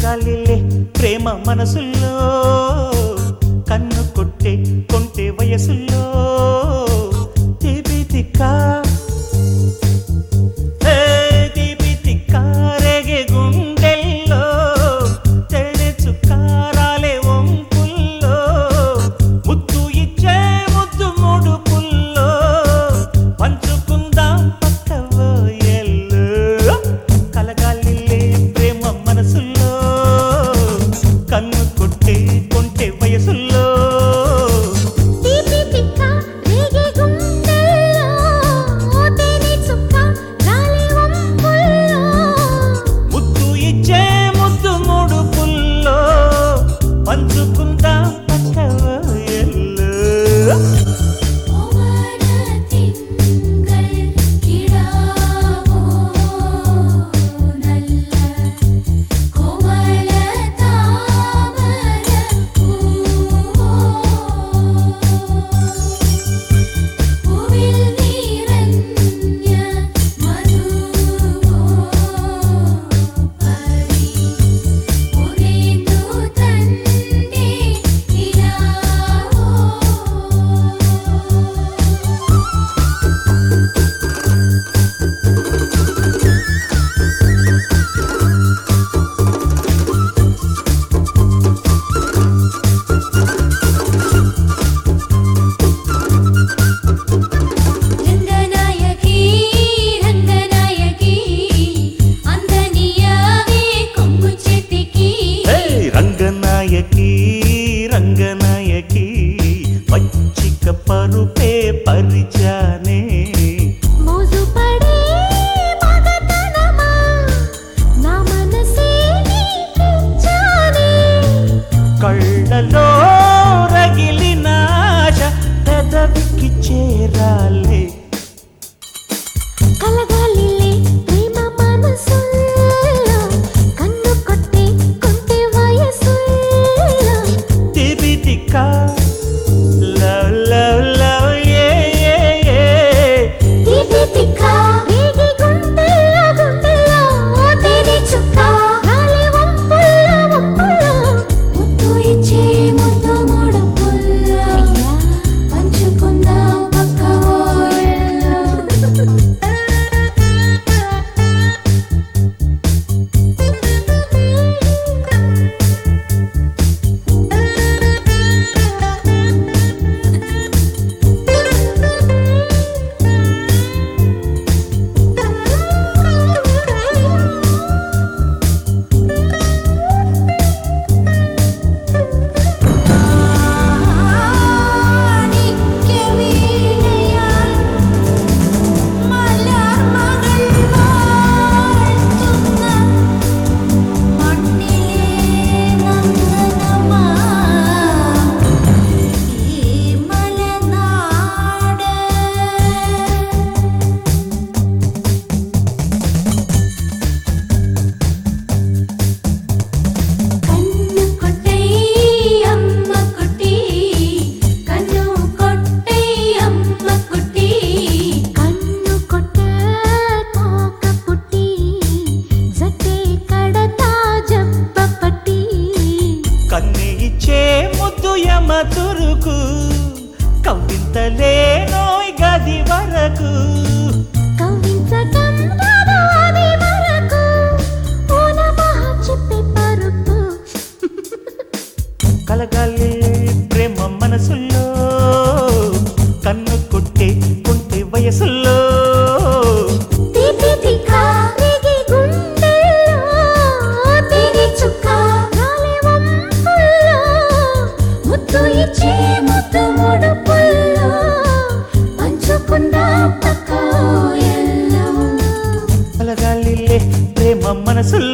కలగాలిలే ప్రేమ మనసుల్లో కన్ను కొట్టే కొంటే వయసుల్లో తీపి తిక్కా ఏ తీపి తిక్కా రేగే గుండెల్లో తెల్లె చుక్కారాలే వంపుల్లో ముద్దు ఇచ్చే ముద్దు మూడు పుల్లో పంచుకుందాం పక్క ఎల్లో కలగాలిలే ప్రేమ మనసుల్లో కన్ను కొట్టే కొంటే వయసుల్లో తీపి తిక్క రేగే గుండెల్లో తేనె చుక్క రాలే వంపుల్లో ముద్దు ఇచ్చే ముద్దు మూడు పుల్లో పంచుకుందాం పక్క ఎల్లో ഓമന തിങ്കൾ കിടാവോ നല്ല കോമല താമര പൂവോ പൂവിൽ നിറഞ്ഞ മധുവോ പരി ഉരേന്ദു തന്റെ നിലാവോ రంగనాయకి రంగనాయకి అందనియావే కొంగు చేతికి ఏయ్ రంగనాయకి రంగనాయకి పచ్చిక పరుపే పరిచానే మోజు పడే మగతనమా నా మనసే నీకిచ్చానే కళ్ళలో రగిలిన ఆశ పెదవికి చేరాలే కలగాలిలే ప్రేమ మనసుల్లో కన్ను కొట్టే కొంటే వయసుల్లో తిబి తిక్క లవ్ లవ్ లవ్ ఏ ఏ ఏ తీపి తిక్క రేగి గుండెల్లో గుండెల్లో తేనె చుక్క రాలే వంపుల్లో వంపుల్లో ముద్దు ఇచ్చే ముద్దు మూడు పుల్లో పంచుకుందాం పక్క ఓయల్లో కన్ను కొట్టై అమ్మ కుట్టి కన్ను కొట్టై అమ్మ కుట్టి కన్ను కొట్ట కాక పుట్టి జతే కడతా జబ్బ పట్టి కన్ను ఇచ్చే ముద్దు యమ తురుకు కవ్వింతలే నోయ్ గది వరకు కవించటం రాదు అది వరకు ఓ నమః చెప్పే పరుపు కలగాలి ప్రేమ మనసుల్లో కన్ను కొట్టే కొంటే వయసుల్లో తీపి తిక్క రేగి గుండెల్లో తేనె చుక్క రాలే వంపుల్లో ముద్దు ఇచ్చే ముద్దు మూడు పుల్లో పంచుకుందాం పక్క ఎల్లో కలగాలిలే ప్రేమ మనసుల్లో